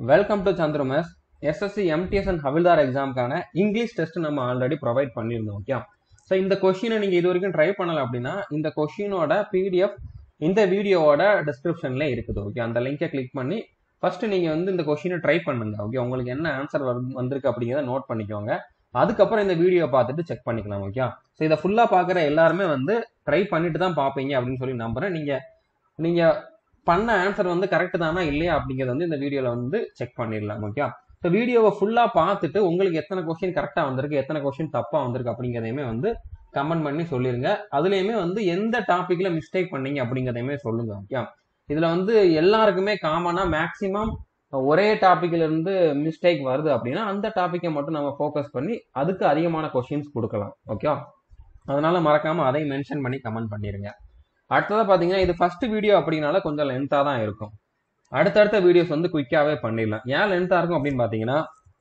welcome to Chandramas SSC MTS and Havildar எக்ஸாமுக்கான English test நம்ம already provide பண்ணியிருந்தோம் ஓகே ஸோ இந்த கொஷினை நீங்கள் இது வரைக்கும் ட்ரை பண்ணல அப்படின்னா இந்த கொஷினோட பிடிஎஃப் இந்த வீடியோவோட டிஸ்கிரிப்ஷன்ல இருக்குது ஓகே அந்த லிங்கை கிளிக் பண்ணி ஃபர்ஸ்ட் நீங்க வந்து இந்த கொஷினை ட்ரை பண்ணுங்க ஓகே உங்களுக்கு என்ன ஆன்சர் வந்திருக்கு அப்படிங்கிறத நோட் பண்ணிக்கோங்க அதுக்கப்புறம் இந்த வீடியோ பார்த்துட்டு செக் பண்ணிக்கலாம் ஓகே ஸோ இதை ஃபுல்லாக பார்க்குற எல்லாருமே வந்து ட்ரை பண்ணிட்டு தான் பார்ப்பீங்க அப்படின்னு சொல்லி நம்புறேன் நீங்க நீங்க பண்ண ஆன்சர் வந்து கரெக்ட் தானா இல்லையா அப்படிங்கிறத வந்து இந்த வீடியோவில் வந்து செக் பண்ணிடலாம் ஓகே ஸோ வீடியோவை ஃபுல்லாக பார்த்துட்டு உங்களுக்கு எத்தனை கொஸ்டின் கரெக்டாக வந்திருக்கு எத்தனை கொஸ்டின் தப்பாக வந்திருக்கு அப்படிங்கிறதையுமே வந்து கமெண்ட் பண்ணி சொல்லிருங்க அதுலேயுமே வந்து எந்த டாப்பிக்ல மிஸ்டேக் பண்ணீங்க அப்படிங்கிறதையுமே சொல்லுங்க ஓகே இதுல வந்து எல்லாருக்குமே காமனா மேக்சிமம் ஒரே டாபிக்ல இருந்து மிஸ்டேக் வருது அப்படின்னா அந்த டாப்பிக்கை மட்டும் நம்ம ஃபோக்கஸ் பண்ணி அதுக்கு அதிகமான கொஸ்டின்ஸ் கொடுக்கலாம் ஓகே அதனால மறக்காம அதை மென்ஷன் பண்ணி கமெண்ட் பண்ணிருங்க அடுத்ததா பாத்தீங்கன்னா இது ஃபர்ஸ்ட் வீடியோ அப்படின்னால கொஞ்சம் லென்த்தா தான் இருக்கும் அடுத்தடுத்த வீடியோஸ் வந்து குயிக்காவே பண்ணிடலாம் ஏன் லென்த்தா இருக்கும் அப்படின்னு பாத்தீங்கன்னா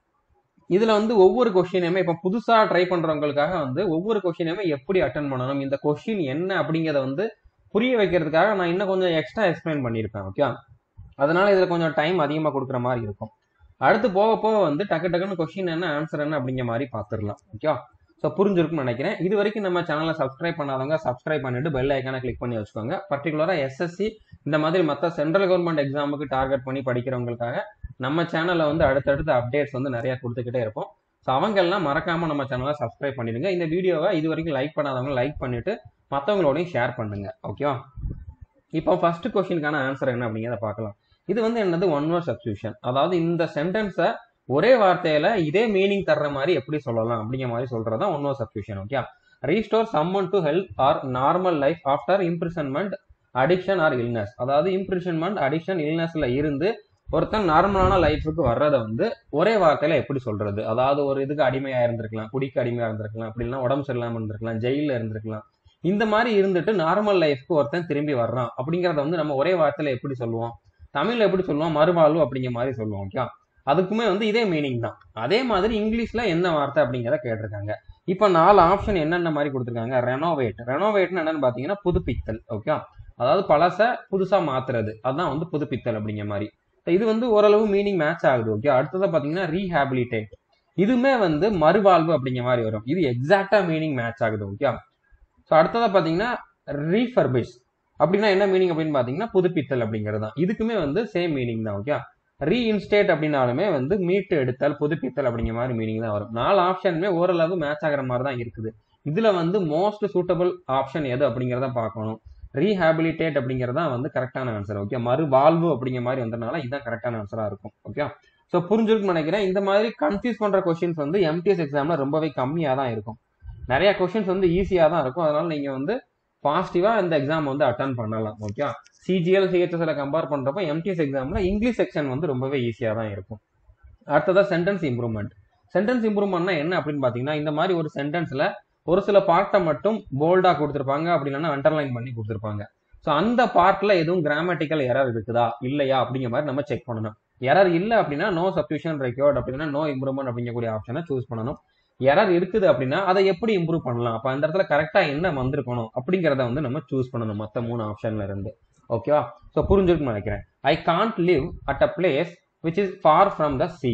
இதுல வந்து ஒவ்வொரு கொஸ்டினையுமே இப்ப புதுசா ட்ரை பண்றவங்களுக்காக வந்து ஒவ்வொரு கொஸ்டினையுமே எப்படி அட்டன் பண்ணணும் இந்த கொஸ்டின் என்ன அப்படிங்கறத வந்து புரிய வைக்கிறதுக்காக நான் இன்னும் கொஞ்சம் எக்ஸ்ட்ரா எக்ஸ்பிளைன் பண்ணியிருப்பேன் ஓகே அதனால இதுல கொஞ்சம் டைம் அதிகமா கொடுக்குற மாதிரி இருக்கும் அடுத்து போக போக வந்து டக்கு டக்குன்னு கொஸ்டின் என்ன ஆன்சர் என்ன அப்படிங்கிற மாதிரி பார்த்துடலாம் ஓகே ஸோ புரிஞ்சிருக்கும்னு நினைக்கிறேன் இது வரைக்கும் நம்ம சேனலை சப்ஸ்கிரைப் பண்ணாதவங்க சப்ஸ்கிரைப் பண்ணிட்டு பெல் ஐக்கானை கிளிக் பண்ணி வச்சுக்கோங்க பர்டிகுலராக எஸ்எஸ்சி இந்த மாதிரி மற்ற சென்ட்ரல் கவர்மெண்ட் எக்ஸாமுக்கு டார்கெட் பண்ணி படிக்கிறவங்களுக்காக நம்ம சேனல்ல வந்து அடுத்தடுத்த அப்டேட்ஸ் வந்து நிறைய கொடுத்துக்கிட்டே இருப்போம் ஸோ அவங்க எல்லாம் மறக்காம நம்ம சேனலை சப்ஸ்கிரைப் பண்ணிடுங்க இந்த வீடியோவை இது வரைக்கும் லைக் பண்ணாதவங்க லைக் பண்ணிட்டு மற்றவங்களோடையும் ஷேர் பண்ணுங்க ஓகேவா இப்போ ஃபர்ஸ்ட் கொஸ்டினுக்கான ஆன்சர் என்ன அப்படிங்கிறத பார்க்கலாம் இது வந்து என்னது ஒன் வேர்ட் சப்ஸ்டியூஷன் அதாவது இந்த சென்டென்ஸை ஒரே வார்த்தையில இதே மீனிங் தர்ற மாதிரி எப்படி சொல்லலாம் அப்படிங்கிற மாதிரி சொல்றதா one word substitution okay restore someone to help or normal life after imprisonment addiction or illness அதாவது இம்ப்ரிசன்மெண்ட் அடிக்ஷன் இல்னஸ்ல இருந்து ஒருத்தன் நார்மலான லைஃபுக்கு வர்றதை வந்து ஒரே வார்த்தையில எப்படி சொல்றது அதாவது ஒரு இதுக்கு அடிமையா இருந்திருக்கலாம் குடிக்கு அடிமையா இருந்திருக்கலாம் அப்படி இல்லைன்னா உடம்பு சரியில்லாம இருந்திருக்கலாம் ஜெயில இருந்திருக்கலாம் இந்த மாதிரி இருந்துட்டு நார்மல் லைஃப்க்கு ஒருத்தன் திரும்பி வர்றான் அப்படிங்கறத வந்து நம்ம ஒரே வார்த்தையில எப்படி சொல்லுவோம் தமிழ்ல எப்படி சொல்லுவோம் மறுவாழ்வு அப்படிங்கிற மாதிரி சொல்லுவோம் ஓகே அதுக்குமே வந்து இதே மீனிங் தான் அதே மாதிரி இங்கிலீஷ்ல என்ன வார்த்தை அப்படிங்கிறத கேட்டிருக்காங்க இப்ப நாலு ஆப்ஷன் என்னென்ன மாதிரி கொடுத்துருக்காங்க ரெனோவேட் ரெனோவேட்னு என்னன்னு பாத்தீங்கன்னா புதுப்பித்தல் ஓகே அதாவது பழச புதுசா மாத்துறது அதுதான் வந்து புதுப்பித்தல் அப்படிங்கிற மாதிரி இது வந்து ஓரளவு மீனிங் மேட்ச் ஆகுது ஓகே அடுத்ததா பாத்தீங்கன்னா ரீஹாபிலிட்டேட் இதுமே வந்து மறுவாழ்வு அப்படிங்கிற மாதிரி வரும் இது எக்ஸாக்டா மீனிங் மேட்ச் ஆகுது ஓகே ஸோ அடுத்ததா பாத்தீங்கன்னா ரீஃபர்பிஷ் அப்படின்னா என்ன மீனிங் அப்படின்னு பாத்தீங்கன்னா புதுப்பித்தல் அப்படிங்கிறது தான் இதுக்குமே வந்து சேம் மீனிங் தான் ஓகே ரீஇன்ஸ்டேட் அப்படின்னாலுமே வந்து மீட்டு எடுத்தல் புதுப்பித்தல் அப்படிங்கிற மாதிரி மீனிங் தான் வரும் நாலு ஆப்ஷனுமே ஓரளவு மேட்ச் ஆகிற மாதிரி தான் இருக்குது இதுல வந்து மோஸ்ட் சூட்டபிள் ஆப்ஷன் எது அப்படிங்கிறத பார்க்கணும் ரீஹாபிலிட்டேட் அப்படிங்கிறதா வந்து கரெக்டான ஆன்சர் ஓகே மறுவாழ்வு அப்படிங்கிற மாதிரி வந்ததுனால இதுதான் கரெக்டான ஆன்சரா இருக்கும் ஓகே ஸோ புரிஞ்சிருக்குன்னு நினைக்கிறேன் இந்த மாதிரி கன்ஃபியூஸ் பண்ற கொஸ்டின்ஸ் வந்து எம்டிஎஸ் எக்ஸாம்ல ரொம்பவே கம்மியா தான் இருக்கும் நிறைய கொஸ்டின்ஸ் வந்து ஈஸியா தான் இருக்கும் அதனால நீங்க வந்து பாசிட்டிவா இந்த எக்ஸாம் வந்து அட்டன் பண்ணலாம் ஓகே சிஜிஎல் சிஹெச்எஸ்ல கம்பேர் பண்றப்ப எம்டிஎஸ் எக்ஸாம்ல இங்கிலீஷ் செக்ஷன் வந்து ரொம்பவே ஈஸியா தான் இருக்கும் அடுத்ததா சென்டென்ஸ் இம்ப்ரூவ்மெண்ட் சென்டென்ஸ் இம்ப்ரூவ்மெண்ட்னா என்ன அப்படின்னு பாத்தீங்கன்னா இந்த மாதிரி ஒரு சென்டென்ஸ்ல ஒரு சில பார்ட்டை மட்டும் போல்டா கொடுத்துருப்பாங்க அப்படி இல்லைன்னா அண்டர்லைன் பண்ணி கொடுத்துருப்பாங்க ஸோ அந்த பார்ட்ல எதுவும் கிராமட்டிக்கல் எரர் இருக்குதா இல்லையா அப்படிங்கிற மாதிரி நம்ம செக் பண்ணணும் எரர் இல்லை அப்படின்னா நோ சப்ஸ்டியூஷன் ரெக்கார்ட் அப்படின்னா நோ இம்ப்ரூவ்மெண்ட் அப்படிங்கக்கூடிய ஆப்ஷனை சூஸ் பண்ணணும் எரர் இருக்குது அப்படின்னா அதை எப்படி இம்ப்ரூவ் பண்ணலாம் அப்போ அந்த இடத்துல கரெக்டா என்ன வந்திருக்கணும் அப்படிங்கிறத வந்து நம்ம சூஸ் பண்ணணும் மற்ற மூணு ஆப்ஷன்ல இருந்து ஓகேவா ஸோ புரிஞ்சிருக்குன்னு நினைக்கிறேன் I can't live at a place which is far from the sea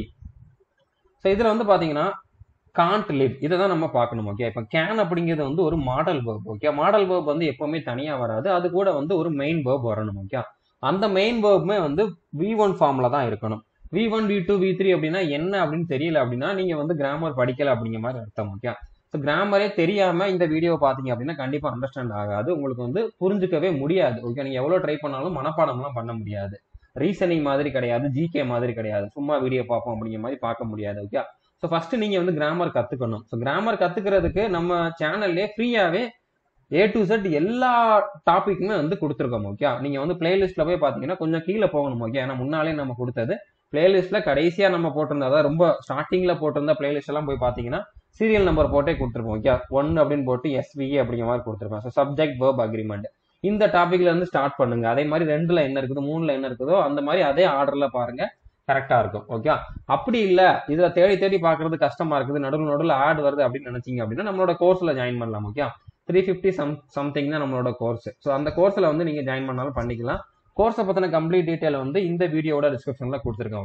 so இதுல வந்து பாத்தீங்கன்னா காண்ட் லிவ் இதை தான் நம்ம பார்க்கணும் ஓகே இப்போ கேன் அப்படிங்கிறது வந்து ஒரு modal verb okay modal verb வந்து எப்பவுமே தனியா வராது அது கூட வந்து ஒரு மெயின் வேர்ப் வரணும் ஓகே அந்த மெயின் வேர்ப்மே வந்து வி ஒன் ஃபார்ம்ல தான் இருக்கணும் V one V two V three அப்படின்னா என்ன அப்படின்னு தெரியல அப்படின்னா நீங்க வந்து கிராமர் படிக்கல அப்படிங்கிற மாதிரி அர்த்தம் ஓகே ஸோ கிராமரே தெரியாம இந்த வீடியோ பாத்தீங்க அப்படின்னா கண்டிப்பா அண்டர்ஸ்டாண்ட் ஆகாது உங்களுக்கு வந்து புரிஞ்சுக்கவே முடியாது ஓகே நீங்க எவ்வளவு ட்ரை பண்ணாலும் மனப்பாடம்லாம் பண்ண முடியாது ரீசனிங் மாதிரி கிடையாது ஜிகே மாதிரி கிடையாது சும்மா வீடியோ பார்ப்போம் அப்படிங்கிற மாதிரி பார்க்க முடியாது ஓகே ஸோ ஃபர்ஸ்ட் நீங்க வந்து கிராமர் கத்துக்கணும் ஸோ கிராமர் கத்துக்கிறதுக்கு நம்ம சேனல்லே ஃப்ரீயாவே ஏ டு செட் எல்லா டாபிக்குமே வந்து கொடுத்துருக்கோம் ஓகே நீங்க வந்து பிளேலிஸ்ட்ல போய் பாத்தீங்கன்னா கொஞ்சம் கீழே போகணும் ஓகே ஏன்னா முன்னாலே நம்ம கொடுத்தது பிளேலிஸ்ட்ல கடைசியா நம்ம போட்டிருந்தா அதாவது ரொம்ப ஸ்டார்டிங்ல போட்டிருந்த பிளேலிஸ்ட் எல்லாம் போய் பாத்தீங்கன்னா சீரியல் நம்பர் போட்டே கொடுத்துருப்போம் ஓகே ஒன் அப்படின்னு போட்டு எஸ்விஏ அப்படிங்கிற மாதிரி கொடுத்துருப்போம் ஸோ சப்ஜெக்ட் வேர்ப் அக்ரிமெண்ட் இந்த டாபிக்ல இருந்து ஸ்டார்ட் பண்ணுங்க அதே மாதிரி ரெண்டுல என்ன இருக்குது மூணுல என்ன இருக்குதோ அந்த மாதிரி அதே ஆர்டர்ல பாருங்க கரெக்டா இருக்கும் ஓகே அப்படி இல்ல இதுல தேடி தேடி பாக்குறது கஷ்டமா இருக்குது நடுவில் நடுவில் ஆட் வருது அப்படின்னு நினைச்சீங்க அப்படின்னா நம்மளோட கோர்ஸ்ல ஜாயின் பண்ணலாம் okay three fifty some something தான் நம்மளோட கோர்ஸ் ஸோ அந்த கோர்ஸ்ல வந்து நீங்க ஜாயின் பண்ணாலும் பண்ணிக்கலாம் கோர்ஸை பத்தின கம்ப்ளீட் டீட்டெயில் வந்து இந்த வீடியோட டிஸ்கிரிப்ஷன்ல கொடுத்துருக்கேன் ஓகே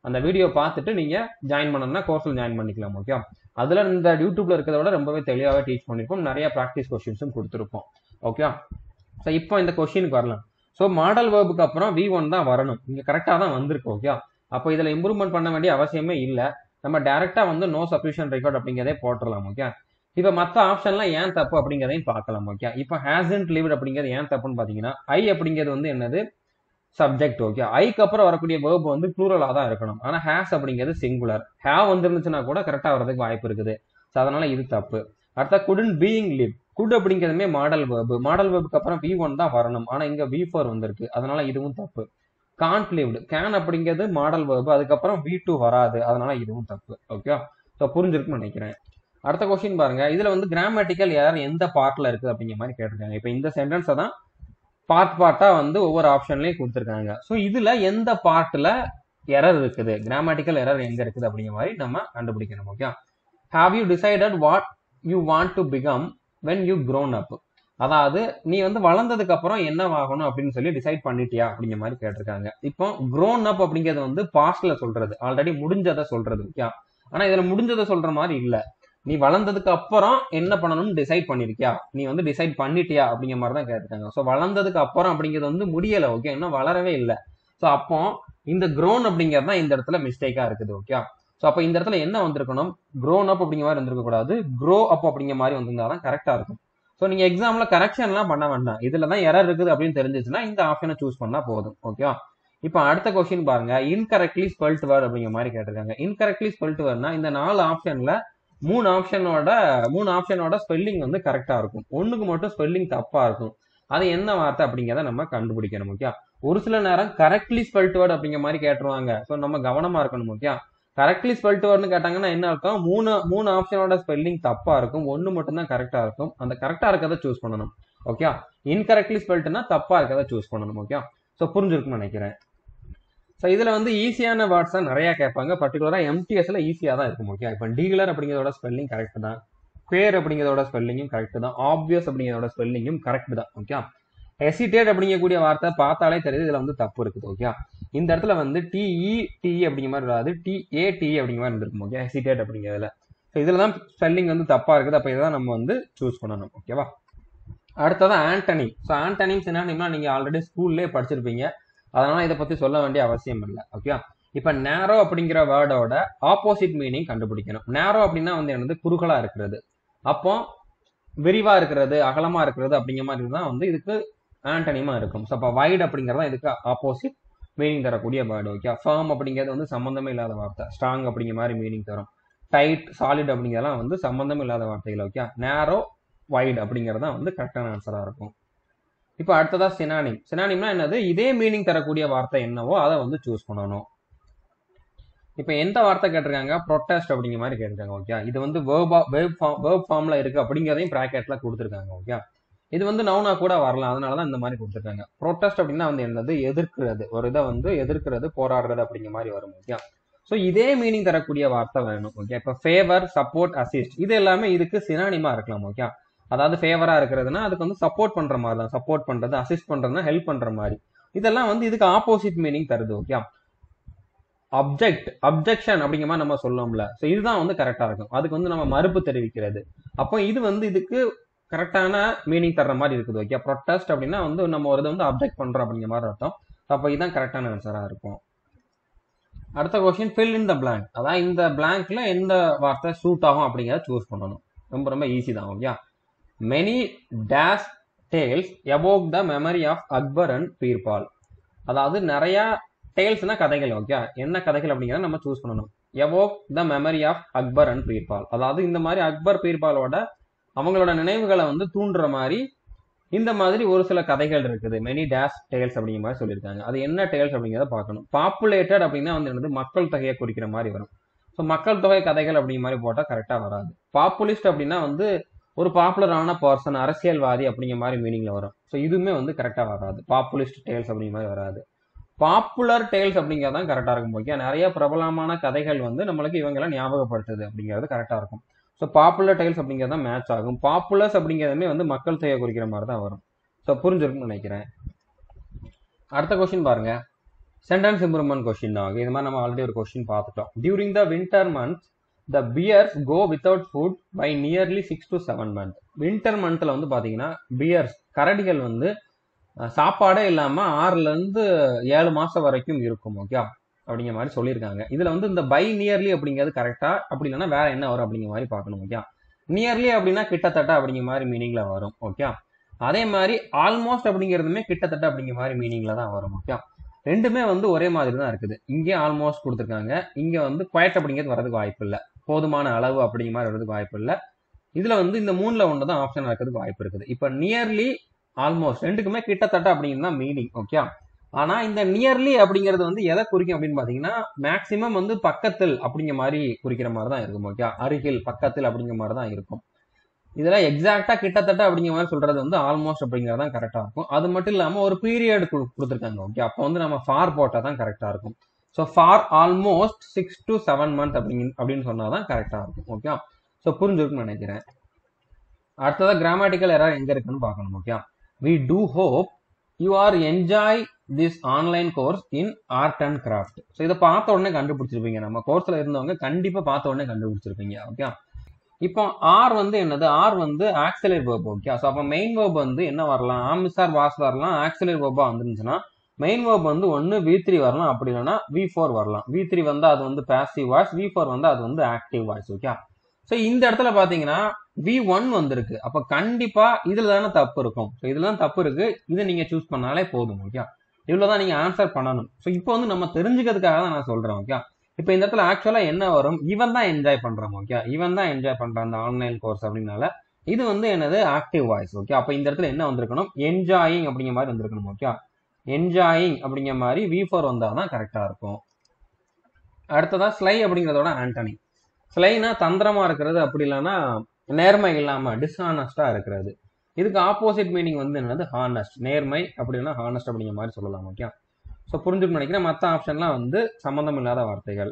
அந்த வீடியோ பார்த்துட்டு நீங்க ஜாயின் பண்ணணும்னா கோர்ஸில் ஜாயின் பண்ணிக்கலாம் ஓகே அதுல இந்த யூடியூப்ல இருக்கிறத விட ரொம்பவே தெளிவாகவே டீச் பண்ணிருப்போம் நிறைய ப்ராக்டிஸ் கொஸ்டின்ஸும் கொடுத்துருப்போம் ஓகே ஸோ இப்போ இந்த கொஸ்டினுக்கு வரலாம் ஸோ மாடல் வேர்புக்கு அப்புறம் வி ஒன் தான் வரணும் இங்க கரெக்டாக தான் வந்திருக்கு ஓகே அப்போ இதுல இம்ப்ரூவ்மெண்ட் பண்ண வேண்டிய அவசியமே இல்லை நம்ம டேரக்டா வந்து நோ சப்ஸ்டியூஷன் ரெக்கார்ட் அப்படிங்கிறதே போட்டுடலாம் ஓகே இப்போ மற்ற ஆப்ஷன்லாம் ஏன் தப்பு அப்படிங்கிறதையும் பார்க்கலாம் ஓகே இப்போ ஹேசன்ட் லிவ்ட் அப்படிங்கிறது ஏன் தப்புன்னு பார்த்தீங்கன்னா ஐ அப்படிங்கிறது வந்து என்னது சப்ஜெக்ட் ஓகே ஐக்கு அப்புறம் வரக்கூடிய வேர்ப் வந்து ப்ளூரலாக தான் இருக்கணும் ஆனால் ஹேஸ் அப்படிங்கிறது சிங்குலர் ஹேவ் வந்துருந்துச்சுன்னா கூட கரெக்டாக வரதுக்கு வாய்ப்பு இருக்குது ஸோ அதனால இது தப்பு அடுத்த குடன் பீயிங் லிவ் குட் அப்படிங்கிறதுமே மாடல் வேர்பு மாடல் வேர்புக்கு அப்புறம் வி ஒன் தான் வரணும் ஆனால் இங்கே வி ஃபோர் வந்திருக்கு அதனால இதுவும் தப்பு கான்ட் லிவ்டு கேன் அப்படிங்கிறது மாடல் வேர்பு அதுக்கப்புறம் வி டூ வராது அதனால இதுவும் தப்பு ஓகே ஸோ புரிஞ்சிருக்குன்னு நினைக்கிறேன் அடுத்த கொஸ்டின் பாருங்க இதுல வந்து கிராமட்டிக்கல் ஏர் எந்த பார்ட்ல இருக்குது அப்படிங்கிற மாதிரி கேட்டிருக்காங்க இப்போ இந்த சென்டென்ஸை தான் பார்ட் பார்ட்டா வந்து ஒவ்வொரு ஆப்ஷன்லயும் கொடுத்துருக்காங்க ஸோ இதுல எந்த பார்ட்ல எரர் இருக்குது கிராமட்டிக்கல் எரர் எங்க இருக்குது அப்படிங்கிற மாதிரி நம்ம கண்டுபிடிக்கணும் okay have you decided what you want to become when you grown up அதாவது நீ வந்து வளர்ந்ததுக்கு அப்புறம் என்ன ஆகணும் அப்படின்னு சொல்லி டிசைட் பண்ணிட்டியா அப்படிங்கிற மாதிரி கேட்டிருக்காங்க இப்போ க்ரோன் அப் அப்படிங்கிறது வந்து பாஸ்ட்ல சொல்றது ஆல்ரெடி முடிஞ்சதை சொல்றது ஓகே ஆனா இதுல முடிஞ்சதை சொல்ற மாதிரி இல்ல நீ வளர்ந்ததுக்கு அப்புறம் என்ன பண்ணணும்னு டிசைட் பண்ணிருக்கியா நீ வந்து டிசைட் பண்ணிட்டியா அப்படிங்கிற மாதிரி தான் கேட்டிருக்காங்க ஸோ வளர்ந்ததுக்கு அப்புறம் அப்படிங்கிறது வந்து முடியல ஓகே இன்னும் வளரவே இல்லை ஸோ அப்போ இந்த க்ரோன் அப்படிங்கிறது தான் இந்த இடத்துல மிஸ்டேக்கா இருக்குது ஓகே ஸோ அப்போ இந்த இடத்துல என்ன வந்திருக்கணும் க்ரோன் அப் அப்படிங்கிற மாதிரி வந்திருக்க கூடாது க்ரோ அப் அப்படிங்கிற மாதிரி வந்திருந்தா தான் கரெக்டா இருக்கும் ஸோ நீங்க எக்ஸாம்ல கரெக்ஷன்லாம் பண்ண வேண்டாம் இதுல தான் எரர் இருக்குது அப்படின்னு தெரிஞ்சிச்சுன்னா இந்த ஆப்ஷனை சூஸ் பண்ணா போதும் ஓகே இப்போ அடுத்த கொஸ்டின் பாருங்க இன்கரெக்ட்லி ஸ்பெல்ட் வேர்ட் அப்படிங்கிற மாதிரி கேட்டிருக்காங்க இன்கரெக்ட்லி ஸ்பெல்ட் வேர்ட்னா இந்த நாலு ஆப்ஷன்ல மூணு ஆப்ஷனோட மூணு ஆப்ஷனோட ஸ்பெல்லிங் வந்து கரெக்டா இருக்கும் ஒண்ணுக்கு மட்டும் ஸ்பெல்லிங் தப்பா இருக்கும் அது என்ன வார்த்தை அப்படிங்கிறத நம்ம கண்டுபிடிக்கணும் ஓகே ஒரு சில நேரம் கரெக்ட்லி ஸ்பெல்ட் வேர்ட் அப்படிங்கிற மாதிரி கேட்டுருவாங்க ஸோ நம்ம கவனமா இருக்கணும் ஓகே கரெக்ட்லி ஸ்பெல்ட் வேர்ட்னு கேட்டாங்கன்னா என்ன அர்த்தம் மூணு மூணு ஆப்ஷனோட ஸ்பெல்லிங் தப்பா இருக்கும் ஒன்னு மட்டும் தான் கரெக்டா இருக்கும் அந்த கரெக்டா இருக்கிறத சூஸ் பண்ணணும் ஓகே இன்கரெக்ட்லி ஸ்பெல்ட்னா தப்பா இருக்கிறத சூஸ் பண்ணணும் ஓகே ஸோ புரிஞ்சிருக்கும்னு நினைக்கிறேன் ஸோ இதுல வந்து ஈஸியான வேர்ட்ஸ் தான் நிறைய கேட்பாங்க பர்டிகுலரா எம்டிஎஸ்ல ஈஸியா தான் இருக்கும் ஓகே இப்போ டீலர் அப்படிங்கிறதோட ஸ்பெல்லிங் கரெக்ட் தான் பேர் அப்படிங்கிறதோட ஸ்பெல்லிங்கும் கரெக்ட் தான் ஆப்வியஸ் அப்படிங்கிறதோட ஸ்பெல்லிங்கும் கரெக்ட் தான் ஓகே ஹெசிடேட் அப்படிங்கக்கூடிய வார்த்தை பார்த்தாலே தெரியுது இதுல வந்து தப்பு இருக்குது ஓகே இந்த இடத்துல வந்து டிஇ டிஇ அப்படிங்கிற மாதிரி வராது டிஏ டிஇ அப்படிங்கிற மாதிரி இருந்திருக்கும் ஓகே ஹெசிடேட் அப்படிங்கிறதுல ஸோ இதுல தான் ஸ்பெல்லிங் வந்து தப்பா இருக்குது அப்போ இதை நம்ம வந்து சூஸ் பண்ணணும் ஓகேவா அடுத்தது ஆண்டனி ஸோ ஆண்டனிம் சினானிம்னா நீங்க ஆல்ரெடி ஸ்கூல்லே படிச்சிருப்பீங்க அதனால இதை பத்தி சொல்ல வேண்டிய அவசியம் இல்லை ஓகே இப்ப நேரோ அப்படிங்கிற வேர்டோட ஆப்போசிட் மீனிங் கண்டுபிடிக்கணும் நேரோ அப்படின்னா வந்து என்னது குறுகலா இருக்கிறது அப்போ விரிவா இருக்கிறது அகலமா இருக்கிறது அப்படிங்கிற மாதிரி தான் வந்து இதுக்கு ஆண்டனிமா இருக்கும் ஸோ அப்போ வைட் அப்படிங்கிறதா இதுக்கு ஆப்போசிட் மீனிங் தரக்கூடிய வேர்டு ஓகே ஃபேம் அப்படிங்கிறது வந்து சம்மந்தமே இல்லாத வார்த்தை ஸ்ட்ராங் அப்படிங்கிற மாதிரி மீனிங் தரும் டைட் சாலிட் அப்படிங்கிறதெல்லாம் வந்து சம்மந்தம் இல்லாத வார்த்தைகள் ஓகே நேரோ வைட் அப்படிங்கிறது தான் வந்து கரெக்டான ஆன்சரா இருக்கும் இப்போ அடுத்ததா சினானிம் சினானிம்னா என்னது இதே மீனிங் தரக்கூடிய வார்த்தை என்னவோ அதை வந்து சூஸ் பண்ணணும் இப்போ எந்த வார்த்தை கேட்டிருக்காங்க ப்ரொட்டஸ்ட் அப்படிங்கிற மாதிரி கேட்டிருக்காங்க ஓகே இது வந்து வேர்பா வேர்ப் ஃபார்ம் வேர்ப் ஃபார்ம்ல இருக்கு அப்படிங்கிறதையும் ப்ராக்கெட்ல கொடுத்துருக்காங்க ஓகே இது வந்து நவுனா கூட வரலாம் அதனால தான் இந்த மாதிரி கொடுத்துருக்காங்க ப்ரொட்டஸ்ட் அப்படின்னா வந்து என்னது எதிர்க்கிறது ஒரு இதை வந்து எதிர்க்கிறது போராடுறது அப்படிங்கிற மாதிரி வரும் ஓகே ஸோ இதே மீனிங் தரக்கூடிய வார்த்தை வேணும் ஓகே இப்போ ஃபேவர் சப்போர்ட் அசிஸ்ட் இது எல்லாமே இதுக்கு சினானிமா இருக்கலாம் ஓகே அதாவது ஃபேவரா இருக்கிறதுனா அதுக்கு வந்து சப்போர்ட் பண்ற மாதிரி தான் சப்போர்ட் பண்றது அசிஸ்ட் பண்றதுனா ஹெல்ப் பண்ற மாதிரி இதெல்லாம் வந்து இதுக்கு ஆப்போசிட் மீனிங் தருது ஓகே அப்ஜெக்ட் அப்ஜெக்ஷன் அப்படிங்கிற மாதிரி நம்ம சொல்லோம்ல ஸோ இதுதான் வந்து கரெக்டா இருக்கும் அதுக்கு வந்து நம்ம மறுப்பு தெரிவிக்கிறது அப்போ இது வந்து இதுக்கு கரெக்டான மீனிங் தர்ற மாதிரி இருக்குது ஓகே ப்ரொட்டஸ்ட் அப்படின்னா வந்து நம்ம ஒரு இதை வந்து அப்ஜெக்ட் பண்றோம் அப்படிங்கிற மாதிரி அர்த்தம் அப்போ இதுதான் கரெக்டான ஆன்சரா இருக்கும் அடுத்த question fill in the blank அதான் இந்த பிளாங்க்ல எந்த வார்த்தை சூட் ஆகும் அப்படிங்கிறத சூஸ் பண்ணணும் ரொம்ப ரொம்ப ஈஸி தான் okay many dash tales evoke the memory of Akbar and Birbal அதாவது நிறைய டேல்ஸ்னா கதைகள் ஓகே என்ன கதைகள் அப்படிங்கிறத நம்ம சூஸ் பண்ணணும் evoke the memory of Akbar and Birbal அதாவது இந்த மாதிரி அக்பர் பீர்பாலோட அவங்களோட நினைவுகளை வந்து தூண்டுற மாதிரி இந்த மாதிரி ஒரு சில கதைகள் இருக்குது மெனி டேஷ் டேல்ஸ் அப்படிங்கிற மாதிரி சொல்லியிருக்காங்க அது என்ன டேல்ஸ் அப்படிங்கிறத பார்க்கணும் பாப்புலேட்டட் அப்படின்னா வந்து என்னது மக்கள் தொகையை குறிக்கிற மாதிரி வரும் ஸோ மக்கள் தொகை கதைகள் அப்படிங்கிற மாதிரி போட்டால் கரெக்டாக வராது பாப்புலிஸ்ட் அப்படின்னா வந்து ஒரு பாப்புலரான பர்சன் அரசியல்வாதி அப்படிங்கிற மாதிரி மீனிங்ல வரும் ஸோ இதுவுமே வந்து கரெக்டாக வராது பாப்புலிஸ்ட் டேல்ஸ் அப்படிங்கிற மாதிரி வராது பாப்புலர் டேல்ஸ் அப்படிங்கிறது தான் கரெக்டாக இருக்கும் ஓகே நிறைய பிரபலமான கதைகள் வந்து நம்மளுக்கு இவங்கெல்லாம் ஞாபகப்படுத்துது அப்படிங்கிறது கரெக்டாக இருக்கும் ஸோ பாப்புலர் டேல்ஸ் அப்படிங்கிறது தான் மேட்ச் ஆகும் பாப்புலர்ஸ் அப்படிங்கிறதுமே வந்து மக்கள் தொகை குறிக்கிற மாதிரி தான் வரும் ஸோ புரிஞ்சிருக்கும்னு நினைக்கிறேன் அடுத்த கொஸ்டின் பாருங்க சென்டென்ஸ் இம்ப்ரூவ்மெண்ட் கொஸ்டின் தான் இது மாதிரி நம்ம ஆல்ரெடி ஒரு கொஸ்டின் பார்த்துட்டோம் during the winter month the bears go without food by nearly six to seven month winter மந்த்தில் வந்து பார்த்தீங்கன்னா பியர்ஸ் கரடிகள் வந்து அஹ், சாப்பாடே இல்லாமல் ஆறுலேருந்து ஏழு மாதம் வரைக்கும் இருக்கும் ஓகே அப்படிங்கிற மாதிரி சொல்லியிருக்காங்க இதில் வந்து இந்த பை நியர்லி அப்படிங்கிறது கரெக்டாக அப்படி இல்லைன்னா வேற என்ன வரும் அப்படிங்கிற மாதிரி பார்க்கணும் ஓகே நியர்லி அப்படின்னா கிட்டத்தட்ட அப்படிங்கிற மாதிரி மீனிங்கில் வரும் ஓகே அதே மாதிரி ஆல்மோஸ்ட் அப்படிங்கிறதுமே கிட்டத்தட்ட அப்படிங்கிற மாதிரி மீனிங்கில் தான் வரும் ஓகே ரெண்டுமே வந்து ஒரே மாதிரி தான் இருக்குது இங்கே ஆல்மோஸ்ட் கொடுத்துருக்காங்க இங்கே வந்து குவைட் அப்படிங்கிறது வரதுக்கு வாய்ப்பு இல்லை போதுமான அளவு அப்படிங்கிற மாதிரி வரதுக்கு வாய்ப்பு இல்லை இதில் வந்து இந்த மூணில் ஒன்று தான் ஆப்ஷன் இருக்கிறதுக்கு வாய்ப்பு இருக்குது இப்போ நியர்லி ஆல்மோஸ்ட் ரெண்டுக்குமே கிட்டத்தட்ட அப்படிங்கிறது தான் மீனிங் ஓகே ஆனால் இந்த நியர்லி அப்படிங்கிறது வந்து எதை குறிக்கும் அப்படின்னு பார்த்தீங்கன்னா மேக்ஸிமம் வந்து பக்கத்தில் அப்படிங்கிற மாதிரி குறிக்கிற மாதிரி தான் இருக்கும் ஓகே அருகில் பக்கத்தில் அப்படிங்கிற மாதிரி தான் இருக்கும் இதில் எக்ஸாக்டாக கிட்டத்தட்ட அப்படிங்கிற மாதிரி சொல்றது வந்து ஆல்மோஸ்ட் அப்படிங்கிறது தான் கரெக்டாக இருக்கும் அது மட்டும் இல்லாமல் ஒரு பீரியட் கொடுத்துருக்காங்க ஓகே அப்போ வந்து நம்ம ஃபார் போட்டால் தான் கரெக்டாக இருக்கும் so for almost six to seven month அப்படிங்க அப்படின்னு சொன்னால் தான் கரெக்டாக இருக்கும் ஓகே ஸோ புரிஞ்சிருக்குன்னு நினைக்கிறேன் அடுத்ததாக கிராமட்டிக்கல் எரர் எங்கே இருக்குன்னு பார்க்கணும் okay we do hope you are enjoy this online course in art and craft so இதை பார்த்த உடனே கண்டுபிடிச்சிருப்பீங்க நம்ம கோர்ஸில் இருந்தவங்க கண்டிப்பாக பார்த்த உடனே கண்டுபிடிச்சிருப்பீங்க ஓகே இப்போ ஆர் வந்து என்னது ஆர் வந்து ஆக்சிலரி வேர்ப் ஓகே ஸோ அப்போ மெயின் வேர்ப் வந்து என்ன வரலாம் ஆமிசார் வாஸ் வரலாம் ஆக்சிலரி வேர்பா வந்துருந்துச்சுன்னா மெயின் வேர்ப் வந்து ஒன்று வி த்ரீ வரலாம் அப்படி இல்லைன்னா வி ஃபோர் வரலாம் வி த்ரீ வந்து அது வந்து பாசிவ் வாய்ஸ் வி ஃபோர் வந்து அது வந்து ஆக்டிவ் வாய்ஸ் ஓகே ஸோ இந்த இடத்துல பார்த்தீங்கன்னா வி ஒன் வந்திருக்கு அப்போ கண்டிப்பா இதுல தானே தப்பு இருக்கும் ஸோ இதுல தான் தப்பு இருக்கு இதை நீங்க சூஸ் பண்ணாலே போதும் ஓகே இவ்வளோ தான் நீங்க ஆன்சர் பண்ணணும் ஸோ இப்போ வந்து நம்ம தெரிஞ்சுக்கிறதுக்காக தான் நான் சொல்றேன் ஓகே இப்போ இந்த இடத்துல ஆக்சுவலா என்ன வரும் இவன் தான் என்ஜாய் பண்றான் ஓகே இவன் தான் என்ஜாய் பண்றான் அந்த ஆன்லைன் கோர்ஸ் அப்படின்னால இது வந்து என்னது ஆக்டிவ் வாய்ஸ் ஓகே அப்போ இந்த இடத்துல என்ன வந்திருக்கணும் என்ஜாயிங் அப்படிங்கிற மாதிரி வந்திருக்கணும் ஓகே என்ஜாயிங் அப்படிங்கிற மாதிரி வி ஃபோர் வந்தால் தான் கரெக்டாக இருக்கும் அடுத்ததா ஸ்லை அப்படிங்கிறதோட ஆண்டனி ஸ்லைனா தந்திரமா இருக்கிறது அப்படி இல்லைன்னா நேர்மை இல்லாம டிஸ்ஹானஸ்டா இருக்கிறது இதுக்கு ஆப்போசிட் மீனிங் வந்து என்னது ஹானஸ்ட் நேர்மை அப்படின்னா ஹானஸ்ட் அப்படிங்கிற மாதிரி சொல்லலாம் ஓகே ஸோ புரிஞ்சுட்டு நினைக்கிறேன் மற்ற ஆப்ஷன்லாம் வந்து சம்மந்தம் இல்லாத வார்த்தைகள்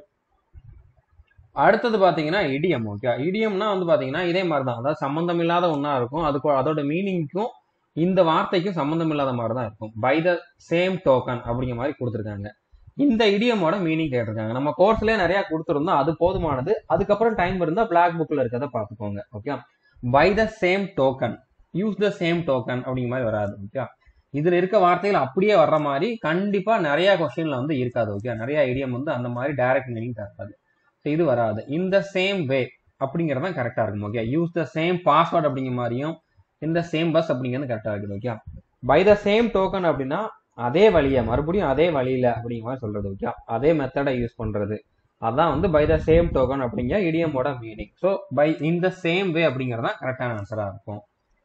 அடுத்தது பார்த்தீங்கன்னா இடியம் ஓகே இடியம்னா வந்து பார்த்தீங்கன்னா இதே மாதிரி தான் அதாவது சம்மந்தம் இல்லாத ஒன்றா இருக்கும் அதுக்கு அதோட மீனிங்க்கும் இந்த வார்த்தைக்கும் சம்மந்தம் இல்லாத மாதிரி தான் இருக்கும் பை த சேம் டோக்கன் அப்படிங்கிற மாதிரி கொடுத்துருக்காங்க இந்த இடியமோட மீனிங் கேட்டிருக்காங்க நம்ம கோர்ஸ்லயே நிறைய கொடுத்துருந்தோம் அது போதுமானது அதுக்கப்புறம் டைம் இருந்தா பிளாக் புக்ல இருக்கிறத பார்த்துக்கோங்க okay by the same token use the same token அப்படிங்கிற மாதிரி வராது ஓகே இதுல இருக்க வார்த்தைகள் அப்படியே வர்ற மாதிரி கண்டிப்பா நிறைய கொஸ்டின்ல வந்து இருக்காது ஓகே நிறைய ஐடியம் வந்து அந்த மாதிரி டைரக்ட் மீனிங் தராது ஸோ இது வராது இந்த சேம் வே அப்படிங்கிறது தான் கரெக்டா இருக்கும் okay use the same password அப்படிங்கிற மாதிரியும் இந்த சேம் பஸ் அப்படிங்கிறது கரெக்டா இருக்குது okay by the same token அப்படின்னா அதே வழியை மறுபடியும் அதே வழியில அப்படிங்கிற மாதிரி சொல்றது ஓகே அதே மெத்தடை யூஸ் பண்றது அதான் வந்து பை த சேம் டோக்கன் அப்படிங்கிற இடியமோட meaning so by in the same way அப்படிங்கிறது தான் கரெக்டான ஆன்சரா இருக்கும்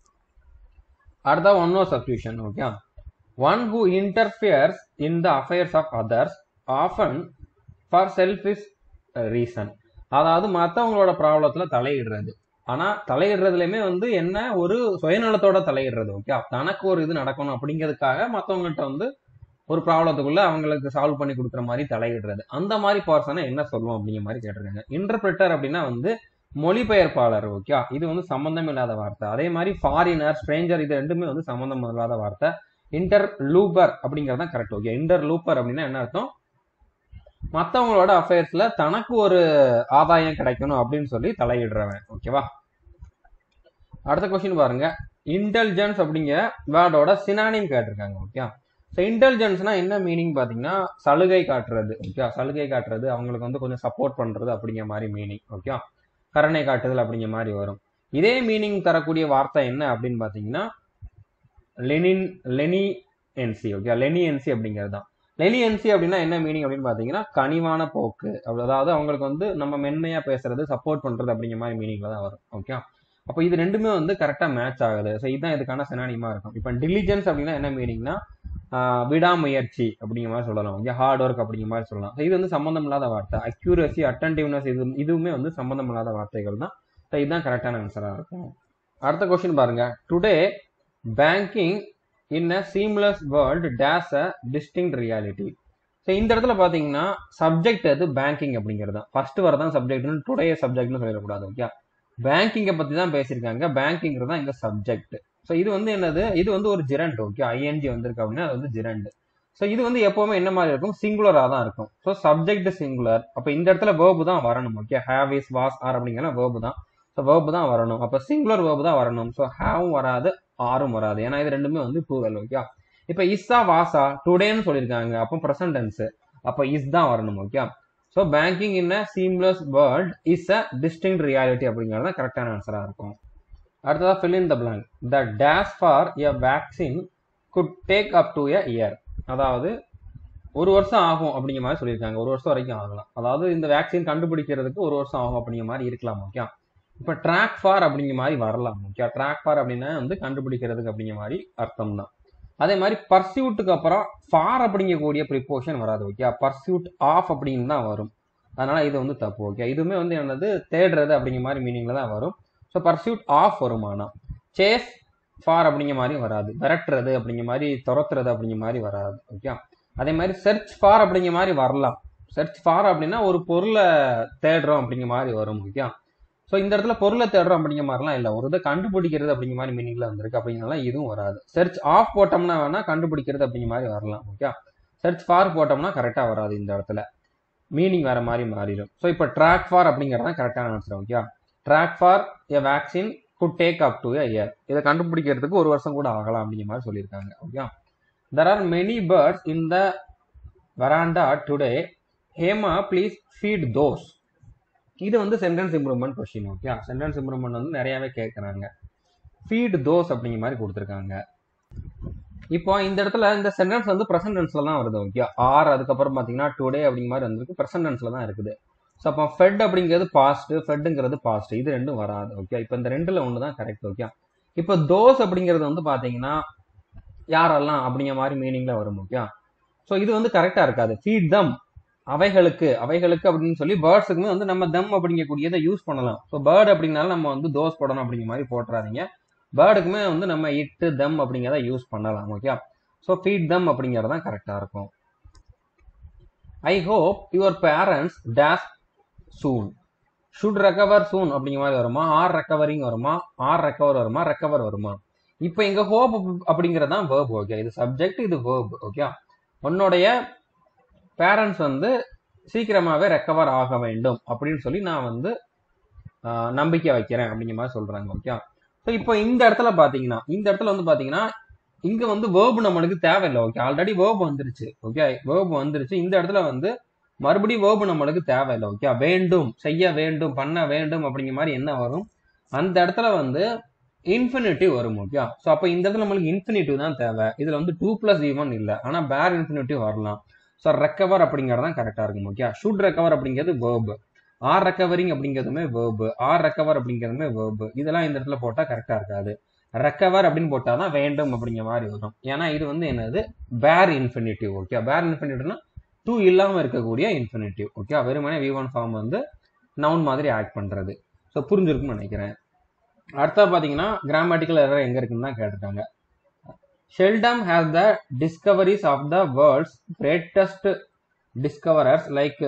அடுத்த one more substitution okay one who interferes in the affairs of others often for selfish reason அதாவது மற்றவங்களோட ப்ராப்ளத்தில் தலையிடுறது ஆனால் தலையிடுறதுலையுமே வந்து என்ன ஒரு சுயநலத்தோட தலையிடுறது ஓகே தனக்கு ஒரு இது நடக்கணும் அப்படிங்கிறதுக்காக மற்றவங்கள்ட்ட வந்து ஒரு ப்ராப்ளத்துக்குள்ள அவங்களுக்கு சால்வ் பண்ணி கொடுக்குற மாதிரி தலையிடுறது அந்த மாதிரி பர்சனை என்ன சொல்லுவோம் அப்படிங்கிற மாதிரி கேட்டிருக்காங்க இன்டர்பிரிட்டர் அப்படின்னா வந்து மொழிபெயர்ப்பாளர் ஓகே இது வந்து சம்பந்தம் இல்லாத வார்த்தை அதே மாதிரி ஃபாரினர் ஸ்ட்ரேஞ்சர் இது ரெண்டுமே வந்து சம்பந்தம் இல்லாத வார்த்தை இன்டர் லூப்பர் அப்படிங்கிறது தான் கரெக்ட் ஓகே இன்டர் லூப்பர் அப்படின்னா என்ன அர்த்தம் மற்றவங்களோட அஃபேர்ஸ்ல தனக்கு ஒரு ஆதாயம் கிடைக்கணும் அப்படின்னு சொல்லி தலையிடுறவன் ஓகேவா அடுத்த கொஸ்டின் பாருங்க இன்டெலிஜென்ஸ் அப்படிங்கிற வேர்டோட சினானிம் கேட்டிருக்காங்க ஓகே ஸோ இன்டெலிஜென்ஸ்னா என்ன மீனிங் பார்த்தீங்கன்னா சலுகை காட்டுறது ஓகே சலுகை காட்டுறது அவங்களுக்கு வந்து கொஞ்சம் சப்போர்ட் பண்றது அப்படிங்கிற மாதிரி மீனிங் ஓகே கருணை காட்டுதல் அப்படிங்கிற மாதிரி வரும் இதே மீனிங் தரக்கூடிய வார்த்தை என்ன அப்படின்னு பார்த்தீங்கன்னா லெனின் leniency okay leniency அப்படிங்கிறது தான் லெனியன்சி அப்படின்னா என்ன மீனிங் அப்படின்னு பார்த்தீங்கன்னா கனிவான போக்கு அதாவது அவங்களுக்கு வந்து நம்ம மென்மையா பேசுறது சப்போர்ட் பண்றது அப்படிங்கிற மாதிரி மீனிங்ல தான் வரும் ஓகே அப்போ இது ரெண்டுமே வந்து கரெக்டாக மேட்ச் ஆகுது ஸோ இதுதான் இதுக்கான சினானிமா இருக்கும் இப்போ டிலிஜென்ஸ் அப்படின்னா என்ன மீனிங்னா விடாமுயற்சி அப்படிங்கிற மாதிரி சொல்லலாம் ஓகே ஹார்ட் ஒர்க் அப்படிங்கிற மாதிரி சொல்லலாம் ஸோ இது வந்து சம்மந்தம் இல்லாத வார்த்தை அக்யூரசி அட்டன்டிவ்னஸ் இது இதுவுமே வந்து சம்மந்தம் இல்லாத வார்த்தைகள் தான் ஸோ இதுதான் கரெக்டான ஆன்சராக இருக்கும் அடுத்த கொஸ்டின் பாருங்க today banking in a seamless world dash a distinct reality so இந்த இடத்துல பார்த்தீங்கன்னா சப்ஜெக்ட் அது பேங்கிங் அப்படிங்கிறது தான் ஃபர்ஸ்ட் வரதான் சப்ஜெக்ட்னு டுடே சப்ஜெக்ட்னு சொல்லிடக்கூடாது ஓகே பேங்கிங்கை பற்றி தான் பேசியிருக்காங்க பேங்கிங்கிறது தான் இந்த சப்ஜெக்ட் ஸோ இது வந்து என்னது இது வந்து ஒரு ஜிரண்ட் ஓகே ஐஎன்ஜி வந்திருக்கு அப்படின்னா அது வந்து ஜிரண்ட் ஸோ இது வந்து எப்பவுமே என்ன மாதிரி இருக்கும் சிங்குலராக தான் இருக்கும் ஸோ சப்ஜெக்ட் சிங்குலர் அப்போ இந்த இடத்துல வேர்பு தான் வரணும் okay have is was are அப்படிங்கிற வேர்பு தான் ஸோ வேர்பு தான் வரணும் அப்போ சிங்குலர் வேர்பு தான் வரணும் ஸோ ஹேவும் வராது ஆரும் வராது ஏன்னா இது ரெண்டுமே வந்து ப்ளூரல் ஓகே இப்போ இஸ்ஸா வாசா டுடேன்னு சொல்லியிருக்காங்க அப்போ ப்ரெசன்ட் டென்ஸ் அப்போ இஸ் தான் வரணும் okay so banking in a seamless world is a distinct reality அப்படிங்கிறது தான் கரெக்டான ஆன்சராக இருக்கும் அடுத்ததாக fill in the blank the dash for a vaccine could take up to a year அதாவது ஒரு வருஷம் ஆகும் அப்படிங்கிற மாதிரி சொல்லியிருக்காங்க ஒரு வருஷம் வரைக்கும் ஆகலாம் அதாவது இந்த வேக்சின் கண்டுபிடிக்கிறதுக்கு ஒரு வருஷம் ஆகும் அப்படிங்கிற மாதிரி இருக்கலாம் ஓகே இப்போ ட்ராக் ஃபார் அப்படிங்கிற மாதிரி வரலாம் ஓகே ட்ராக் ஃபார் அப்படின்னா வந்து கண்டுபிடிக்கிறதுக்கு அப்படிங்கிற மாதிரி அர்த்தம் தான் அதே மாதிரி பர்சியூட்டுக்கு அப்புறம் ஃபார் அப்படிங்கக்கூடிய ப்ரிப்போஷன் வராது ஓகே பர்சியூட் ஆஃப் அப்படின்னு தான் வரும் அதனால இது வந்து தப்பு ஓகே இதுவுமே வந்து என்னது தேடுறது அப்படிங்கிற மாதிரி மீனிங்ல தான் வரும் ஸோ பர்சியூட் ஆஃப் வருமானம் சேஸ் ஃபார் அப்படிங்கிற மாதிரி வராது விரட்டுறது அப்படிங்கிற மாதிரி துரத்துறது அப்படிங்கிற மாதிரி வராது ஓகே அதே மாதிரி சர்ச் ஃபார் அப்படிங்கிற மாதிரி வரலாம் சர்ச் ஃபார் அப்படின்னா ஒரு பொருளை தேடுறோம் அப்படிங்கிற மாதிரி வரும் ஓகே ஸோ இந்த இடத்துல பொருளை தேடுறோம் அப்படிங்கிற மாதிரிலாம் இல்லை ஒரு இதை கண்டுபிடிக்கிறது அப்படிங்கிற மாதிரி மீனிங்ல வந்திருக்கு அப்படிங்கலாம் இதுவும் வராது சர்ச் ஆஃப் போட்டோம்னா வேணா கண்டுபிடிக்கிறது அப்படிங்கிற மாதிரி வரலாம் ஓகே சர்ச் ஃபார் போட்டோம்னா கரெக்டாக வராது இந்த இடத்துல மீனிங் வேற மாதிரி மாறிடும் ஸோ இப்போ ட்ராக் ஃபார் அப்படிங்கிறது தான் கரெக்டான answer okay track for a vaccine could take up to a year இதை கண்டுபிடிக்கிறதுக்கு ஒரு வருஷம் கூட ஆகலாம் அப்படிங்கிற மாதிரி சொல்லியிருக்காங்க okay there are many birds in the verandah today Hema please feed those இது வந்து sentence improvement question okay sentence improvement வந்து நிறையவே கேட்குறாங்க ஃபீட் தோஸ் அப்படிங்கிற மாதிரி கொடுத்துருக்காங்க இப்போ இந்த இடத்துல இந்த சென்டென்ஸ் வந்து ப்ரெசன்ட் டென்ஸ்ல தான் வருது ஓகே ஆர் அதுக்கப்புறம் பார்த்தீங்கன்னா டுடே அப்படிங்கிற மாதிரி வந்திருக்கு ப்ரெசன்ட் டென்ஸ்ல தான் இருக்குது ஸோ அப்போ ஃபெட் அப்படிங்கிறது பாஸ்ட் ஃபெட்டுங்கிறது பாஸ்ட் இது ரெண்டும் வராது ஓகே இப்போ இந்த ரெண்டுல ஒன்று தான் கரெக்ட் ஓகே இப்போ தோஸ் அப்படிங்கிறது வந்து பார்த்தீங்கன்னா யாரெல்லாம் அப்படிங்கிற மாதிரி மீனிங்ல வரும் ஓகே ஸோ இது வந்து கரெக்டாக இருக்காது ஃபீட் தம் அவைகளுக்கு அவைகளுக்கு அப்படின்னு சொல்லி பேர்ட்ஸுக்குமே வந்து நம்ம தம் அப்படிங்கக்கூடியதை யூஸ் பண்ணலாம் ஸோ பேர்ட் அப்படின்னாலும் நம்ம வந்து தோஸ் போடணும் அப்படிங்கிற மாதிரி போட்டுறாதீங்க பேர்டுக்குமே வந்து நம்ம இட்டு தம் அப்படிங்கிறத யூஸ் பண்ணலாம் ஓகே ஸோ ஃபீட் தம் அப்படிங்கிறது தான் கரெக்டாக இருக்கும் I hope your parents dash soon should recover soon அப்படிங்கிற மாதிரி வருமா ஆர் ரெக்கவரிங் வருமா ஆர் ரெக்கவர் வருமா ரெக்கவர் வருமா இப்போ இங்க ஹோப் அப்படிங்கிறது தான் வேர்ப் ஓகே இது சப்ஜெக்ட் இது வேர்ப் ஓகே உன்னுடைய பேரண்ட்ஸ் வந்து சீக்கிரமாவே ரெக்கவர் ஆக வேண்டும் அப்படின்னு சொல்லி நான் வந்து ஆஹ், நம்பிக்கை வைக்கிறேன் அப்படிங்கிற மாதிரி சொல்றாங்க ஓகே ஸோ இப்போ இந்த இடத்துல பாத்தீங்கன்னா இந்த இடத்துல வந்து பாத்தீங்கன்னா இங்க வந்து வேர்பு நம்மளுக்கு தேவையில்லை ஓகே ஆல்ரெடி வேர்பு வந்துருச்சு ஓகே வேர்பு வந்துருச்சு இந்த இடத்துல வந்து மறுபடியும் வேர்பு நம்மளுக்கு தேவையில்லை ஓகே வேண்டும் செய்ய வேண்டும் பண்ண வேண்டும் அப்படிங்கிற மாதிரி என்ன வரும் அந்த இடத்துல வந்து இன்ஃபினிட்டிவ் வரும் ஓகே ஸோ அப்போ இந்த இடத்துல நம்மளுக்கு இன்ஃபினிட்டிவ் தான் தேவை இதுல வந்து டூ பிளஸ் ஈவன் இல்லை ஆனா பேர் இன்ஃபினிட்டிவ் வரலாம் ஸோ ரெக்கவர் அப்படிங்கிறது தான் கரெக்டாக இருக்கும் ஓகே ஷுட் ரெக்கவர் அப்படிங்கிறது வேர்பு ஆர் ரெக்கவரிங் அப்படிங்கிறதுமே வேர்பு ஆர் ரெக்கவர் அப்படிங்கிறதுமே வேர்பு இதெல்லாம் இந்த இடத்துல போட்டால் கரெக்டாக இருக்காது ரெக்கவர் அப்படின்னு போட்டால் தான் வேண்டும் அப்படிங்கிற மாதிரி வரும் ஏன்னா இது வந்து என்னது பேர் இன்ஃபினிட்டிவ் ஓகே பேர் இன்ஃபினிட்டிவ்னா டூ இல்லாமல் இருக்கக்கூடிய இன்ஃபினிட்டிவ் ஓகே வெறுமனே வி ஒன் ஃபார்ம் வந்து நவுன் மாதிரி ஆட் பண்ணுறது ஸோ புரிஞ்சிருக்கும்னு நினைக்கிறேன் அடுத்தா பார்த்தீங்கன்னா கிராமட்டிக்கல் எரர் எங்கே இருக்குன்னு தான் கேட்டிருக்காங்க seldom has the discoveries of the world's greatest discoverers like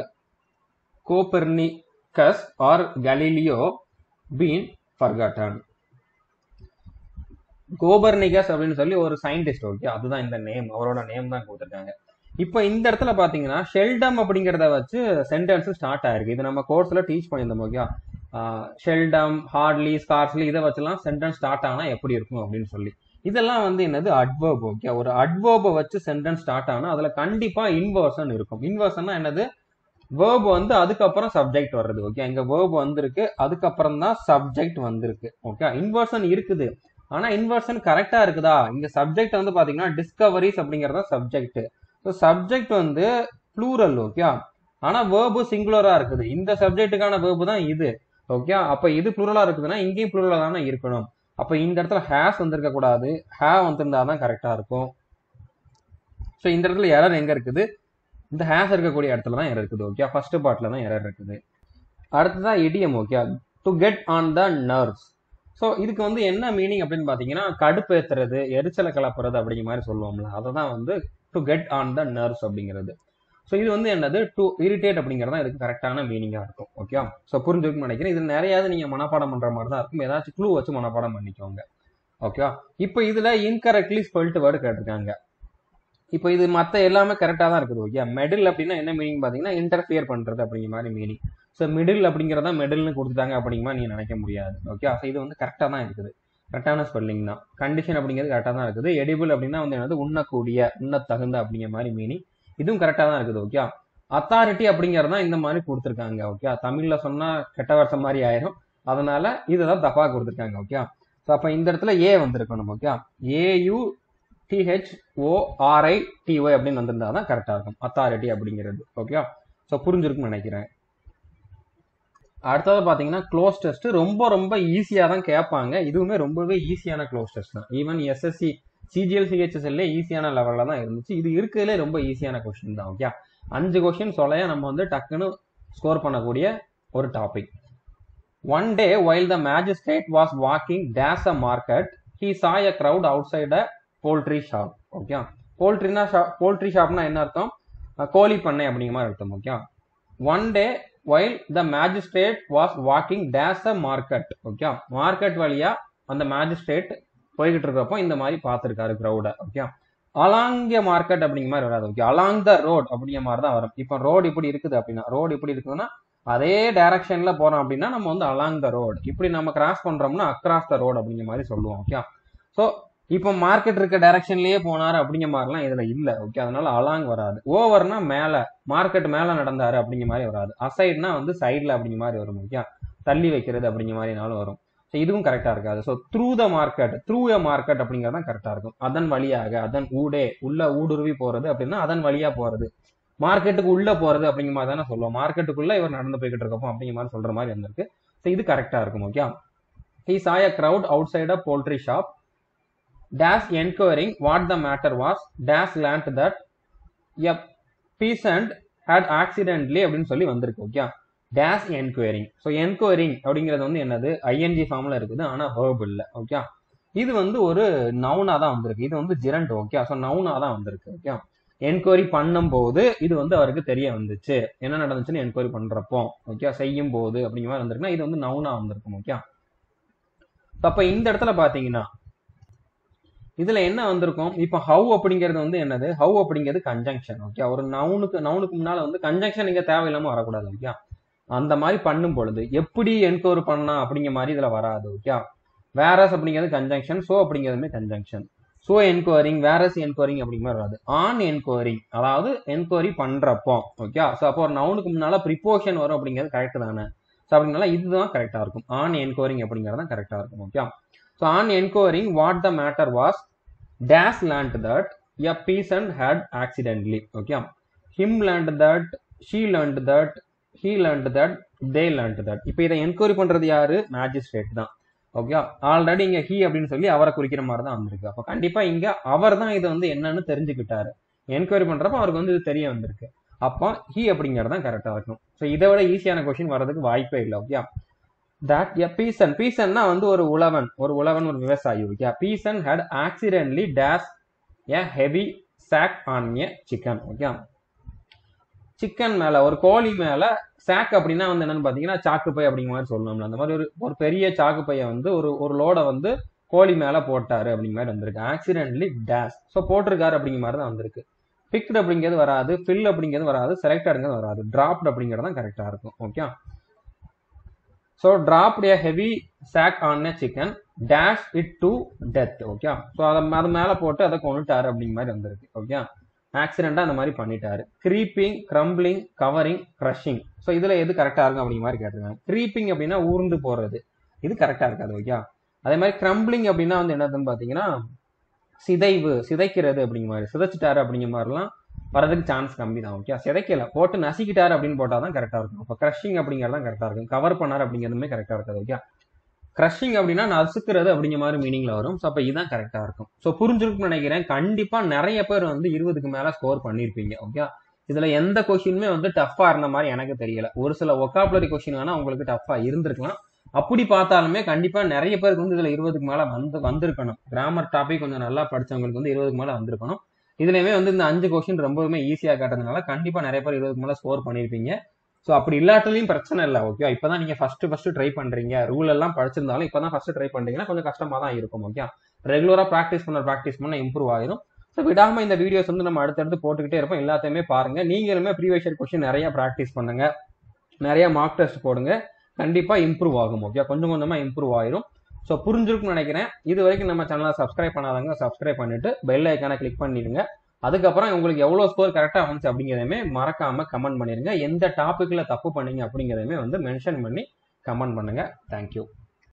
Copernicus or Galileo been forgotten Copernicus அப்படின்னு சொல்லி ஒரு சயின்டிஸ்ட் ஓகே அதுதான் இந்த நேம் அவரோட நேம் தான் கொடுத்துருக்காங்க இப்போ இந்த இடத்துல பாத்தீங்கன்னா ஷெல்டம் அப்படிங்கிறத வச்சு சென்டென்ஸ் ஸ்டார்ட் ஆயிருக்கு இது நம்ம கோர்ஸ்ல டீச் பண்ணியிருந்தோம் ஓகே ஷெல்டம் ஹார்ட்லி ஸ்கார்ஸ்லி இதை வச்சுலாம் சென்டென்ஸ் ஸ்டார்ட் ஆனா எப்படி இருக்கும் அப்படின்னு சொல்லி இதெல்லாம் வந்து என்னது அட்வர்ப் ஓகே ஒரு அட்வர்பை வச்சு சென்டென்ஸ் ஸ்டார்ட் ஆனா அதுல கண்டிப்பா இன்வர்ஷன் இருக்கும் இன்வர்ஷன்னா என்னது வேர்ப் வந்து அதுக்கப்புறம் சப்ஜெக்ட் வர்றது ஓகே இங்க வேர்ப் வந்திருக்கு அதுக்கப்புறம் தான் சப்ஜெக்ட் வந்திருக்கு ஓகே இன்வர்ஷன் இருக்குது ஆனா இன்வர்ஷன் கரெக்டா இருக்குதா இங்க சப்ஜெக்ட் வந்து பாத்தீங்கன்னா டிஸ்கவரிஸ் அப்படிங்கறத சப்ஜெக்ட் ஸோ சப்ஜெக்ட் வந்து ப்ளூரல் ஓகே ஆனா வேர்பு சிங்குலரா இருக்குது இந்த சப்ஜெக்ட்டுக்கான வேர்பு தான் இது ஓகே அப்ப இது ப்ளூரலா இருக்குதுன்னா இங்கேயும் ப்ளூரலா தானே இருக்கணும் அப்ப இந்த இடத்துல ஹேஸ் வந்திருக்க கூடாது ஹே வந்திருந்தா தான் கரெக்டா இருக்கும் ஸோ இந்த இடத்துல எரர் எங்க இருக்குது இந்த ஹேஸ் இருக்கக்கூடிய இடத்துல தான் எரர் இருக்குது ஓகே ஃபர்ஸ்ட் பார்ட்ல தான் எரர் இருக்குது அடுத்ததான் idiom okay to get on the nerves so இதுக்கு வந்து என்ன மீனிங் அப்படின்னு பார்த்தீங்கன்னா கடுப்பேத்துறது எரிச்சலை கலப்புறது அப்படிங்கிற மாதிரி சொல்லுவோம்ல அதை தான் வந்து to get on the nerves அப்படிங்கிறது ஸோ இது வந்து என்னது டு இரிட்டேட் அப்படிங்கிறது தான் இதுக்கு கரெக்டான மீனிங்காக இருக்கும் ஓகே ஸோ புரிஞ்சுக்கணும்னு நினைக்கிறேன் இது நிறையாவது நீங்கள் மனப்பாடம் பண்ணுற மாதிரி தான் இருக்கும் ஏதாச்சும் க்ளூ வச்சு மனப்பாடம் பண்ணிக்கோங்க ஓகே இப்போ இதில் இன்கரெக்ட்லி ஸ்பெல்ட் வேர்டு கேட்டிருக்காங்க இப்போ இது மற்ற எல்லாமே கரெக்டாக தான் இருக்குது ஓகே மெடில் அப்படின்னா என்ன மீனிங் பார்த்தீங்கன்னா இன்டர்ஃபியர் பண்ணுறது அப்படிங்கிற மாதிரி மீனிங் ஸோ மிடில் அப்படிங்கிறத மெடில்னு கொடுத்துட்டாங்க அப்படிங்கிற மாதிரி நீங்கள் நினைக்க முடியாது ஓகே ஸோ இது வந்து கரெக்டாக தான் இருக்குது கரெக்டான ஸ்பெல்லிங் தான் கண்டிஷன் அப்படிங்கிறது கரெக்டாக தான் இருக்குது எடிபிள் அப்படின்னா வந்து என்னது உண்ணக்கூடிய உண்ண தகுந்த அப்படிங்கிற மாதிரி மீனிங் இதுவும் கரெக்டாக தான் இருக்குது ஓகே அத்தாரிட்டி அப்படிங்கிறது தான் இந்த மாதிரி கொடுத்துருக்காங்க ஓகே தமிழில் சொன்னால் கெட்ட வருஷம் மாதிரி ஆயிரும் அதனால இதை தான் தப்பாக கொடுத்துருக்காங்க ஓகே ஸோ அப்போ இந்த இடத்துல ஏ வந்திருக்கணும் okay A U T H O R I T Y அப்படின்னு வந்திருந்தா தான் கரெக்டாக இருக்கும் அத்தாரிட்டி அப்படிங்கிறது ஓகே ஸோ புரிஞ்சிருக்குன்னு நினைக்கிறேன் அடுத்தது பார்த்தீங்கன்னா க்ளோஸ் டெஸ்ட் ரொம்ப ரொம்ப ஈஸியாக தான் கேட்பாங்க இதுவுமே ரொம்பவே ஈஸியான க்ளோஸ் டெஸ்ட் தான் ஈவன் எஸ்எஸ்சி சிஜிஎல் சிஹெச்எஸ்எல்லே ஈஸியான லெவலில் தான் இருந்துச்சு இது இருக்கிறதுலே ரொம்ப ஈஸியான கொஸ்டின் தான் ஓகே அஞ்சு கொஸ்டின் சொல்லையா நம்ம வந்து டக்குன்னு ஸ்கோர் பண்ணக்கூடிய ஒரு topic one day while the magistrate was walking dash a market he saw a crowd outside a poultry shop okay போல்ட்ரினா ஷாப் போல்ட்ரி ஷாப்னா என்ன அர்த்தம் கோழி பண்ணை அப்படிங்கிற மாதிரி அர்த்தம் okay one day while the magistrate was walking dash a market okay market வழியா அந்த மேஜிஸ்ட்ரேட் போய்கிட்டு இருக்கிறப்போ இந்த மாதிரி பார்த்துருக்காரு க்ரௌடை ஓகே அலாங் த மார்க்கெட் அப்படிங்கிற மாதிரி வராது ஓகே அலாங் த ரோட் அப்படிங்கிற மாதிரி தான் வரும் இப்போ ரோடு இப்படி இருக்குது அப்படின்னா ரோடு இப்படி இருக்குதுன்னா அதே டைரக்ஷன்ல போறோம் அப்படின்னா நம்ம வந்து அலாங் த ரோடு இப்படி நம்ம கிராஸ் பண்றோம்னா அக்ராஸ் த ரோடு அப்படிங்கிற மாதிரி சொல்லுவோம் ஓகே ஸோ இப்போ மார்க்கெட் இருக்க டைரக்ஷன்லயே போனாரு அப்படிங்கிற மாதிரிலாம் இதுல இல்ல ஓகே அதனால அலாங் வராது ஓவர்னா மேல மார்க்கெட் மேல நடந்தாரு அப்படிங்கிற மாதிரி வராது அசைட்னா வந்து சைட்ல அப்படிங்கிற மாதிரி வரும் ஓகே தள்ளி வைக்கிறது அப்படிங்கிற மாதிரினாலும் வரும் ஸோ இதுவும் கரெக்டா இருக்காது so through the market through a market அப்படிங்கிறது தான் கரெக்டா இருக்கும் அதன் வழியாக அதன் ஊடே உள்ள ஊடுருவி போறது அப்படின்னா அதன் வழியா போறது மார்க்கெட்டுக்கு உள்ள போறது அப்படிங்கிற மாதிரி தானே சொல்லுவோம் மார்க்கெட்டுக்குள்ள இவர் நடந்து போய்கிட்டு இருக்கப்போ அப்படிங்கிற மாதிரி சொல்ற மாதிரி வந்திருக்கு ஸோ இது கரெக்டா இருக்கும் okay he saw a crowd outside a poultry shop dash enquiring what the matter was dash learnt that a peasant had accidentally அப்படின்னு சொல்லி வந்திருக்கு okay dash enquiring so enquiring அப்படிங்கிறது வந்து என்னது ஐஎன்ஜி ஃபார்ம்ல இருக்குது ஆனா verb இல்லை ஓகே இது வந்து ஒரு நவுனா தான் வந்திருக்கு இது வந்து ஜிரண்ட் ஓகே ஸோ நவுனா தான் வந்திருக்கு ஓகே என்கொயரி பண்ணும்போது இது வந்து அவருக்கு தெரிய வந்துச்சு என்ன நடந்துச்சுன்னு என்கொயரி பண்றப்போ ஓகே செய்யும் போது அப்படிங்கிற மாதிரி வந்திருக்குன்னா இது வந்து நவுனா வந்திருக்கும் ஓகே அப்ப இந்த இடத்துல பாத்தீங்கன்னா இதுல என்ன வந்திருக்கும் இப்போ ஹவு அப்படிங்கிறது வந்து என்னது ஹவு அப்படிங்கிறது கன்ஜங்ஷன் ஓகே ஒரு நவுனுக்கு நவுனுக்கு முன்னால வந்து கன்ஜங்ஷன் இங்க தேவையில்லாம வரக்கூடாது ஓகே அந்த மாதிரி பண்ணும் பொழுது எப்படி என்கொயரி பண்ணலாம் அப்படிங்கிற மாதிரி இதுல வராது ஓகே வேரஸ் அப்படிங்கிறது கன்ஜங்ஷன் சோ அப்படிங்கிறதுமே conjunction so enquiring whereas enquiring அப்படிங்கிற மாதிரி வராது ஆன் என்கொயரிங் அதாவது என்கொயரி பண்றப்போ ஓகே ஸோ அப்போ ஒரு நவுனுக்கு முன்னால ப்ரிப்போஷன் வரும் அப்படிங்கிறது கரெக்ட் தானே ஸோ அப்படினால இதுதான் கரெக்டா இருக்கும் ஆன் என்கொயரிங் அப்படிங்கிறது தான் கரெக்டா இருக்கும் okay so on enquiring what the matter was dash learnt that a peasant had accidentally okay him learnt that she learnt that he learnt that they learnt that இப்போ இதை enquiry பண்றது யாரு magistrate தான் okay already இங்க he அப்படின்னு சொல்லி அவரை குறிக்கிற மாதிரி தான் வந்திருக்கு அப்போ கண்டிப்பா இங்க அவர் தான் இதை வந்து என்னன்னு தெரிஞ்சுக்கிட்டாரு என்கொயரி பண்றப்ப அவருக்கு வந்து இது தெரிய வந்திருக்கு அப்போ ஹீ அப்படிங்கிறது தான் கரெக்டா இருக்கும் ஸோ இதை விட ஈஸியான கொஸ்டின் வர்றதுக்கு வாய்ப்பே இல்லை ஓகே தட் எ பீசன் பீசன்னா வந்து ஒரு உழவன் ஒரு உழவன் ஒரு விவசாயி okay peasant had accidentally dash a heavy sack on a chicken okay chicken மேல ஒரு கோழி மேல சாக் அப்படின்னா வந்து என்னன்னு பாத்தீங்கன்னா சாக்கு பை அப்படிங்கிற மாதிரி சொல்லணும்ல அந்த மாதிரி ஒரு ஒரு பெரிய சாக்கு பைய வந்து ஒரு ஒரு லோட வந்து கோழி மேல போட்டாரு அப்படிங்கிற மாதிரி வந்திருக்கு ஆக்சிடென்ட்லி டேஷ் ஸோ போட்டிருக்காரு அப்படிங்கிற மாதிரி தான் வந்திருக்கு பிக்ட் அப்படிங்கிறது வராது ஃபில் அப்படிங்கிறது வராது செலக்டடுங்கிறது வராது டிராப்ட் அப்படிங்கிறது தான் கரெக்டா இருக்கும் okay so dropped a heavy sack on a chicken dash it to death okay so அதை அது மேலே போட்டு அதை கொண்டுட்டாரு அப்படிங்கிற மாதிரி வந்திருக்கு ஓகே ஆக்சிடென்ட்டாக அந்த மாதிரி பண்ணிட்டாரு creeping crumbling covering crushing so இதில் எது கரெக்டாக இருக்கும் அப்படிங்கிற மாதிரி கேட்டிருக்காங்க க்ரீப்பிங் அப்படின்னா ஊர்ந்து போகிறது இது கரெக்டாக இருக்காது ஓகே அதே மாதிரி க்ரம்பிளிங் அப்படின்னா வந்து என்னதுன்னு பார்த்தீங்கன்னா சிதைவு சிதைக்கிறது அப்படிங்கிற மாதிரி சிதைச்சிட்டாரு அப்படிங்கிற மாதிரிலாம் வரதுக்கு சான்ஸ் கம்மி தான் ஓகே சிதைக்கல போட்டு நசிக்கிட்டாரு அப்படின்னு போட்டால் தான் கரெக்டாக இருக்கும் இப்போ க்ரஷிங் அப்படிங்கிறது தான் கரெக்டாக இருக்கும் கவர் பண்ணார் அப்படிங்கிறதுமே கரெக்டாக இருக்காது ஓகே க்ரஷிங் அப்படின்னா நசுக்கிறது அப்படிங்கிற மாதிரி மீனிங்ல வரும் ஸோ அப்போ இதுதான் கரெக்டாக இருக்கும் ஸோ புரிஞ்சிருக்குன்னு நினைக்கிறேன் கண்டிப்பாக நிறைய பேர் வந்து இருபதுக்கு மேலே ஸ்கோர் பண்ணியிருப்பீங்க ஓகே இதில் எந்த கொஷினுமே வந்து டஃப்பாக இருந்த மாதிரி எனக்கு தெரியல ஒரு சில ஒக்காபுலரி கொஷின் வேணால் உங்களுக்கு டஃப்பாக இருந்திருக்கலாம் அப்படி பார்த்தாலுமே கண்டிப்பா நிறைய பேருக்கு வந்து இதுல இருபதுக்கு மேல வந்து வந்திருக்கணும் கிராமர் டாபிக் கொஞ்சம் நல்லா படிச்சவங்களுக்கு வந்து இருபதுக்கு மேல வந்திருக்கணும் இதுலயுமே வந்து இந்த அஞ்சு கொஸ்டின் ரொம்பவுமே ஈஸியா கேட்டதுனால கண்டிப்பா நிறைய பேர் இருபதுக்கு மேல ஸ்கோர் பண்ணிருப்பீங்க ஸோ அப்படி இல்லாட்டிலையும் பிரச்சனை இல்லை ஓகே இப்பதான் நீங்க ஃபர்ஸ்ட் ஃபர்ஸ்ட் ட்ரை பண்றீங்க ரூல் எல்லாம் படிச்சிருந்தாலும் இப்பதான் ஃபர்ஸ்ட் ட்ரை பண்றீங்கன்னா கொஞ்சம் கஷ்டமா தான் இருக்கும் ஓகே ரெகுலரா ப்ராக்டிஸ் பண்ண ப்ராக்டிஸ் பண்ண இம்ப்ரூவ் ஆயிரும் ஸோ ஸோ விடாமல் இந்த வீடியோஸ் வந்து நம்ம அடுத்தடுத்து போட்டுக்கிட்டே இருப்போம் எல்லாத்தையுமே பாருங்க நீங்களுமே ப்ரீவியஸ் இயர் கொஸ்டின் நிறைய ப்ராக்டிஸ் பண்ணுங்க நிறைய மார்க் டெஸ்ட் போடுங்க கண்டிப்பாக இம்ப்ரூவ் ஆகும் ஓகே கொஞ்சம் கொஞ்சமாக இம்ப்ரூவ் ஆயிரும் ஸோ புரிஞ்சிருக்கும்னு நினைக்கிறேன் இது வரைக்கும் நம்ம சேனலை சப்ஸ்கிரைப் பண்ணாதவங்க சப்ஸ்கிரைப் பண்ணிட்டு பெல் ஐக்கானை கிளிக் பண்ணிடுங்க அதுக்கப்புறம் உங்களுக்கு எவ்வளோ ஸ்கோர் கரெக்டாக வந்துச்சு அப்படிங்கிறதையுமே மறக்காம கமெண்ட் பண்ணிருங்க எந்த டாப்பிக்கில் தப்பு பண்ணீங்க அப்படிங்கிறதையுமே வந்து மென்ஷன் பண்ணி கமெண்ட் பண்ணுங்க தேங்க்யூ